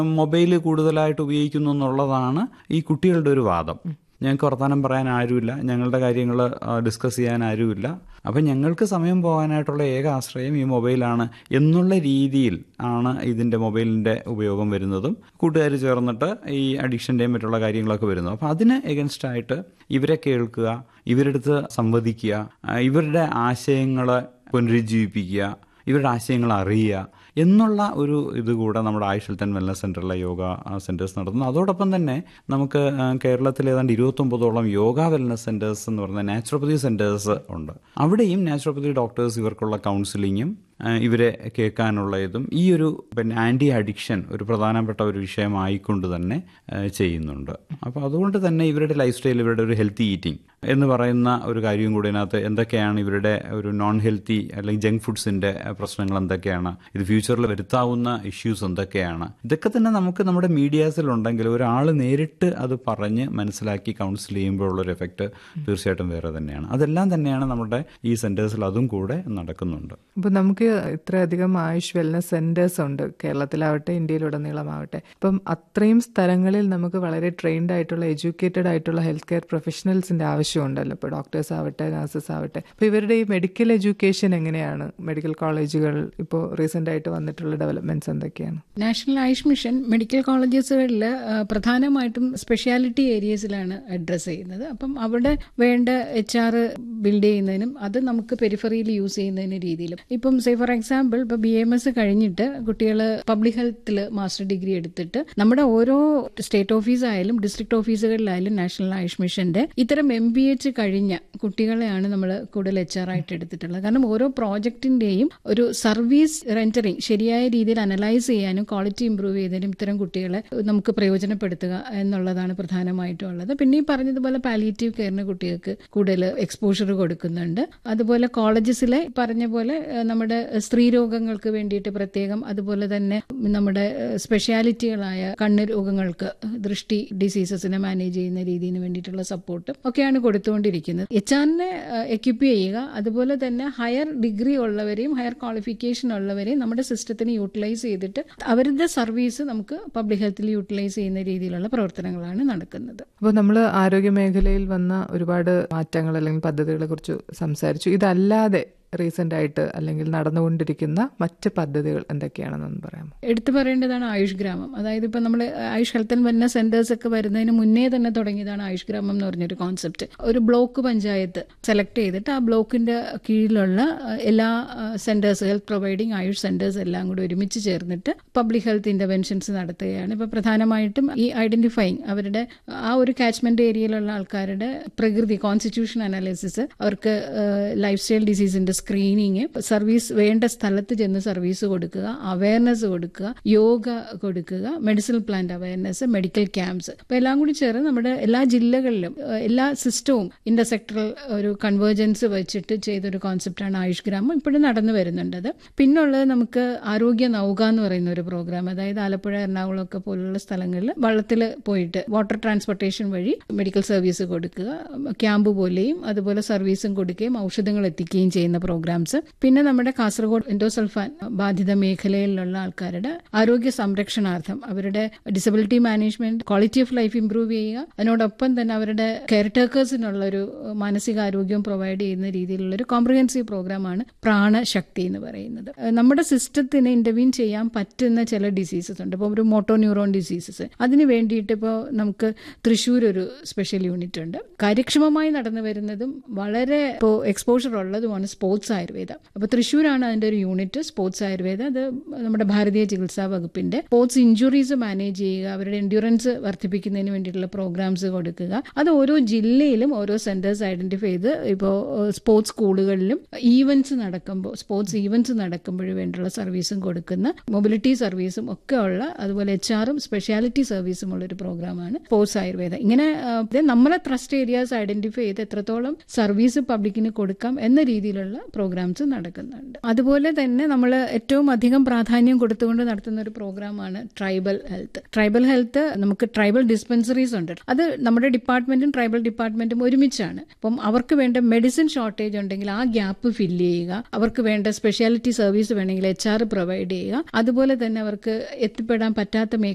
mobile കൂടുതലായിട്ട് ഉപയോഗിക്കുന്നു എന്നുള്ളതാണ് ഈ കുട്ടികളുടെ ഒരു വാദം ഞങ്ങൾക്ക് വർത്തമാനം പറയാൻ ആരുമില്ല ഞങ്ങളുടെ കാര്യങ്ങൾ ഡിസ്കസ് ചെയ്യാൻ ആരുമില്ല അപ്പം ഞങ്ങൾക്ക് സമയം പോകാനായിട്ടുള്ള ഏക ആശ്രയം ഈ മൊബൈലാണ് എന്നുള്ള രീതിയിൽ ആണ് ഇതിൻ്റെ മൊബൈലിൻ്റെ ഉപയോഗം വരുന്നതും കൂട്ടുകാർ ചേർന്നിട്ട് ഈ അഡിക്ഷൻ്റെയും മറ്റുള്ള കാര്യങ്ങളൊക്കെ വരുന്നു അപ്പം അതിന് എഗൻസ്റ്റ് ആയിട്ട് ഇവരെ കേൾക്കുക ഇവരുടെ അടുത്ത് സംവദിക്കുക ആ, ഇവരുടെ ആശയങ്ങളെ പുനരുജ്ജീവിപ്പിക്കുക ഇവരുടെ ആശയങ്ങൾ അറിയുക എന്നുള്ള ഒരു ഇത് കൂടെ നമ്മുടെ ആയുഷ് ഹെൽത്ത് ആൻഡ് വെൽനസ് സെൻ്ററിലെ യോഗ സെൻറ്റേഴ്സ് നടത്തുന്നു അതോടൊപ്പം തന്നെ നമുക്ക് ആ, കേരളത്തിൽ ഏതാണ്ട് ഇരുപത്തൊമ്പതോളം യോഗ വെൽനസ് സെൻറ്റേഴ്സ് എന്ന് പറയുന്ന നാച്ചുറോപ്പതി സെൻറ്റേഴ്സ് ഉണ്ട് അവിടെയും നാച്ചുറോപ്പതി ഡോക്ടേഴ്സ് ഇവർക്കുള്ള കൗൺസിലിങ്ങും ആ, ഇവരെ കേൾക്കാനുള്ള ഇതും ഈ ഒരു പിന്നെ ആൻറ്റി അഡിക്ഷൻ ഒരു പ്രധാനപ്പെട്ട ഒരു വിഷയമായിക്കൊണ്ട് തന്നെ ആ, ചെയ്യുന്നുണ്ട് അപ്പോൾ അതുകൊണ്ട് തന്നെ ഇവരുടെ ലൈഫ് സ്റ്റൈൽ ഇവരുടെ ഒരു ഹെൽത്തി ഈറ്റിംഗ് എന്ന് പറയുന്ന ഒരു കാര്യം കൂടി ഇതിനകത്ത് എന്തൊക്കെയാണ് ഇവരുടെ ഒരു നോൺ ഹെൽത്തി അല്ലെങ്കിൽ ജങ്ക് ഫുഡ്സിൻ്റെ പ്രശ്നങ്ങൾ എന്തൊക്കെയാണ് ഇത് ഫ്യൂച്ചറിൽ വരുത്താവുന്ന ഇഷ്യൂസ് എന്തൊക്കെയാണ് ഇതൊക്കെ തന്നെ നമുക്ക് നമ്മുടെ മീഡിയാസിലുണ്ടെങ്കിൽ ഒരാൾ നേരിട്ട് അത് പറഞ്ഞ് മനസ്സിലാക്കി കൗൺസിൽ ചെയ്യുമ്പോഴുള്ളൊരു എഫക്റ്റ് തീർച്ചയായിട്ടും വേറെ തന്നെയാണ് അതെല്ലാം തന്നെയാണ് നമ്മുടെ ഈ സെൻറ്റേഴ്സിൽ അതും കൂടെ നടക്കുന്നുണ്ട് അപ്പോൾ നമുക്ക് ഇത്രയധികം ആയുഷ് വെൽനസ് സെന്റേഴ്സ് ഉണ്ട് കേരളത്തിലാവട്ടെ ഇന്ത്യയിലുടനീളമാവട്ടെ അപ്പം അത്രയും സ്ഥലങ്ങളിൽ നമുക്ക് വളരെ ട്രെയിൻഡ് ആയിട്ടുള്ള എഡ്യൂക്കേറ്റഡ് ആയിട്ടുള്ള ഹെൽത്ത് കെയർ പ്രൊഫഷണൽസിന്റെ ആവശ്യമുണ്ടല്ലോ ഇപ്പോൾ ഡോക്ടേഴ്സ് ആവട്ടെ നഴ്സസ് ആവട്ടെ അപ്പോൾ ഇവരുടെ ഈ മെഡിക്കൽ എഡ്യൂക്കേഷൻ എങ്ങനെയാണ് മെഡിക്കൽ കോളേജുകൾ ഇപ്പോൾ റീസെന്റ് ആയിട്ട് വന്നിട്ടുള്ള ഡെവലപ്മെന്റ്സ് എന്തൊക്കെയാണ് നാഷണൽ ആയുഷ് മിഷൻ മെഡിക്കൽ കോളേജസുകളിൽ പ്രധാനമായിട്ടും സ്പെഷ്യാലിറ്റി ഏരിയസിലാണ് അഡ്രസ്സ് ചെയ്യുന്നത് അപ്പം അവിടെ വേണ്ട എച്ച് ആർ ബിൽഡ് ചെയ്യുന്നതിനും അത് നമുക്ക് പെരിഫറിയിൽ യൂസ് ചെയ്യുന്നതിന് രീതിയിലും ഇപ്പം സേ ഫോർ എക്സാമ്പിൾ ഇപ്പൊ ബി എം എസ് കഴിഞ്ഞിട്ട് കുട്ടികൾ പബ്ലിക് ഹെൽത്തിൽ മാസ്റ്റർ ഡിഗ്രി എടുത്തിട്ട് നമ്മുടെ ഓരോ സ്റ്റേറ്റ് ഓഫീസ് ആയാലും ഡിസ്ട്രിക്ട് ഓഫീസുകളിലായാലും നാഷണൽ ആയുഷ് മിഷന്റെ ഇത്തരം എം ബി എച്ച് കഴിഞ്ഞ കുട്ടികളെയാണ് നമ്മൾ കൂടുതൽ എച്ച് ആർ ആയിട്ട് എടുത്തിട്ടുള്ളത് കാരണം ഓരോ പ്രോജക്റ്റിന്റെയും ഒരു സർവീസ് റെൻറ്ററിങ് ശരിയായ രീതിയിൽ അനലൈസ് ചെയ്യാനും ക്വാളിറ്റി ഇംപ്രൂവ് ചെയ്തതിനും ഇത്തരം കുട്ടികളെ നമുക്ക് പ്രയോജനപ്പെടുത്തുക എന്നുള്ളതാണ് പ്രധാനമായിട്ടും ഉള്ളത് പിന്നെ ഈ പറഞ്ഞതുപോലെ പാലിയേറ്റീവ് കെയറിന് കുട്ടികൾക്ക് കൂടുതൽ എക്സ്പോഷർ കൊടുക്കുന്നുണ്ട് അതുപോലെ കോളേജസിലെ പറഞ്ഞ പോലെ ഏഹ്, നമ്മുടെ സ്ത്രീ രോഗങ്ങൾക്ക് വേണ്ടിയിട്ട് പ്രത്യേകം അതുപോലെ തന്നെ നമ്മുടെ ഏഹ്, സ്പെഷ്യാലിറ്റികളായ കണ്ണ് രോഗങ്ങൾക്ക് ദൃഷ്ടി ഡിസീസസിനെ മാനേജ് ചെയ്യുന്ന രീതിന് വേണ്ടിയിട്ടുള്ള സപ്പോർട്ടും ഒക്കെയാണ് കൊടുത്തുകൊണ്ടിരിക്കുന്നത് എച്ച് ആറിനെ എക്യുപ്പ് ചെയ്യുക അതുപോലെ തന്നെ ഹയർ ഡിഗ്രി ഉള്ളവരെയും ഹയർ ക്വാളിഫിക്കേഷൻ ഉള്ളവരെയും നമ്മുടെ സിസ്റ്റത്തിന് യൂട്ടിലൈസ് ചെയ്തിട്ട് അവരുടെ സർവീസ് നമുക്ക് പബ്ലിക് ഹെൽത്തിൽ യൂട്ടിലൈസ് ചെയ്യുന്ന രീതിയിലുള്ള പ്രവർത്തനങ്ങളാണ് നടക്കുന്നത് അപ്പോൾ നമ്മൾ ആരോഗ്യ മേഖലയിൽ വന്ന ഒരുപാട് മാറ്റങ്ങൾ അല്ലെങ്കിൽ പദ്ധതികളെ കുറിച്ച് സംസാരിച്ചു ഇതല്ലാതെ റീസെന്റ് ആയിട്ട് അല്ലെങ്കിൽ നടന്നുകൊണ്ടിരിക്കുന്ന മറ്റ് പദ്ധതികൾ എന്തൊക്കെയാണെന്നൊന്ന് പറയാമോ എടുത്തു പറയേണ്ടതാണ് ആയുഷ് ഗ്രാമം അതായത് ഇപ്പം നമ്മൾ Ayush health and wellness centres ഒക്കെ വരുന്നതിന് മുന്നേ തന്നെ തുടങ്ങിയതാണ് ആയുഷ് ഗ്രാമം എന്ന് പറഞ്ഞൊരു കോൺസെപ്റ്റ് ഒരു ബ്ലോക്ക് പഞ്ചായത്ത് സെലക്ട് ചെയ്തിട്ട് ആ ബ്ലോക്കിന്റെ കീഴിലുള്ള അഹ്, എല്ലാ centres health providing Ayush centres എല്ലാം കൂടി ഒരുമിച്ച് ചേർന്നിട്ട് പബ്ലിക് ഹെൽത്ത് ഇന്റർവെൻഷൻസ് നടത്തുകയാണ് ഇപ്പൊ പ്രധാനമായിട്ടും ഈ ഐഡന്റിഫൈങ് അവരുടെ ആ ഒരു കാച്ച്മെന്റ് ഏരിയയിലുള്ള ആൾക്കാരുടെ പ്രകൃതി കോൺസ്റ്റിറ്റ്യൂഷൻ അനാലിസിസ് അവർക്ക് ലൈഫ് സ്റ്റൈൽ ഡിസീസിന്റെ സ്ക്രീനിങ് സർവീസ് വേണ്ട സ്ഥലത്ത് ചെന്ന് സർവീസ് കൊടുക്കുക അവയർനെസ് കൊടുക്കുക യോഗ കൊടുക്കുക medicine plant awareness medical camps അപ്പൊ എല്ലാം കൂടി ചേർന്ന് നമ്മുടെ എല്ലാ ജില്ലകളിലും ഏഹ്, എല്ലാ സിസ്റ്റവും ഇന്റർസെക്ടറൽ ഒരു കൺവേർജൻസ് വെച്ചിട്ട് ചെയ്തൊരു കോൺസെപ്റ്റാണ് ആയുഷ് ഗ്രാമം ഇപ്പോഴും നടന്നു വരുന്നുണ്ടത് പിന്നുള്ളത് നമുക്ക് ആരോഗ്യ നൗക എന്ന് പറയുന്ന ഒരു പ്രോഗ്രാം അതായത് ആലപ്പുഴ എറണാകുളം ഒക്കെ പോലുള്ള സ്ഥലങ്ങളിൽ വള്ളത്തിൽ പോയിട്ട് വാട്ടർ ട്രാൻസ്പോർട്ടേഷൻ വഴി മെഡിക്കൽ സർവീസ് കൊടുക്കുക ക്യാമ്പ് പോലെയും അതുപോലെ സർവീസും കൊടുക്കുകയും ഔഷധങ്ങൾ എത്തിക്കുകയും ചെയ്യുന്ന പ്രോഗ്രാംസ് പിന്നെ നമ്മുടെ കാസർഗോഡ് എൻഡോസൾഫാൻ ബാധിത മേഖലയിലുള്ള ആൾക്കാരുടെ ആരോഗ്യ സംരക്ഷണാർത്ഥം അവരുടെ disability management quality of life improve ചെയ്യുക അതിനോടൊപ്പം തന്നെ അവരുടെ കെയർ ടേക്കേഴ്സിനുള്ള ഒരു മാനസികാരോഗ്യം പ്രൊവൈഡ് ചെയ്യുന്ന രീതിയിലുള്ള ഒരു കോംപ്രിഹെൻസീവ് പ്രോഗ്രാമാണ് പ്രാണശക്തി എന്ന് പറയുന്നത് ഏഹ് നമ്മുടെ സിസ്റ്റത്തിന് ഇന്റർവീൻ ചെയ്യാൻ പറ്റുന്ന ചില ഡിസീസസ് ഉണ്ട് ഇപ്പോൾ ഒരു മോട്ടോ ന്യൂറോൺ ഡിസീസസ് അതിന് വേണ്ടിയിട്ട് ഇപ്പോൾ നമുക്ക് തൃശ്ശൂർ ഒരു സ്പെഷ്യൽ യൂണിറ്റ് ഉണ്ട് കാര്യക്ഷമമായി നടന്നു വരുന്നതും വളരെ ഇപ്പോൾ എക്സ്പോഷർ ഉള്ളതുമാണ് സ്പോർട്സ് ആയുർവേദ അപ്പോൾ തൃശ്ശൂരാണ് അതിന്റെ ഒരു യൂണിറ്റ് സ്പോർട്സ് ആയുർവേദ അത് നമ്മുടെ ഭാരതീയ ചികിത്സാ വകുപ്പിന്റെ സ്പോർട്സ് ഇഞ്ചുറീസ് മാനേജ് ചെയ്യുക അവരുടെ എൻഡ്യൂറൻസ് വർദ്ധിപ്പിക്കുന്നതിന് വേണ്ടിയിട്ടുള്ള പ്രോഗ്രാംസ് കൊടുക്കുക അത് ഓരോ ജില്ലയിലും ഓരോ സെന്റേഴ്സ് ഐഡന്റിഫൈ ചെയ്ത് ഇപ്പോൾ സ്പോർട്സ് സ്കൂളുകളിലും ഈവൻസ് നടക്കുമ്പോൾ സ്പോർട്സ് ഈവൻസ് നടക്കുമ്പോൾ വേണ്ടിയുള്ള സർവീസും കൊടുക്കുന്ന മൊബിലിറ്റി സർവീസും ഒക്കെ ഉള്ള അതുപോലെ എച്ച് ആറും സ്പെഷ്യാലിറ്റി സർവീസും ഉള്ള ഒരു പ്രോഗ്രാമാണ് സ്പോർട്സ് ആയുർവേദ ഇങ്ങനെ ആ, ഇത് നമ്മളെ ട്രസ്റ്റ് ഏരിയാസ് ഐഡന്റിഫൈ ചെയ്ത് എത്രത്തോളം സർവീസ് പബ്ലിക്കിന് കൊടുക്കാം എന്ന രീതിയിലുള്ള പ്രോഗ്രാംസ് നടക്കുന്നുണ്ട് അതുപോലെ തന്നെ നമ്മൾ ഏറ്റവും അധികം പ്രാധാന്യം കൊടുത്തുകൊണ്ട് നടത്തുന്ന ഒരു പ്രോഗ്രാമാണ് ട്രൈബൽ ഹെൽത്ത് ട്രൈബൽ ഹെൽത്ത് നമുക്ക് ട്രൈബൽ ഡിസ്പെൻസറീസ് ഉണ്ട് അത് നമ്മുടെ ഡിപ്പാർട്ട്മെന്റും ട്രൈബൽ ഡിപ്പാർട്ട്മെന്റും ഒരുമിച്ചാണ് അപ്പം അവർക്ക് വേണ്ട മെഡിസിൻ ഷോർട്ടേജ് ഉണ്ടെങ്കിൽ ആ ഗ്യാപ്പ് ഫില്ല് ചെയ്യുക അവർക്ക് വേണ്ട സ്പെഷ്യാലിറ്റി സർവീസ് വേണമെങ്കിൽ എച്ച് ആർ പ്രൊവൈഡ് ചെയ്യുക അതുപോലെ തന്നെ അവർക്ക് എത്തിപ്പെടാൻ പറ്റാത്ത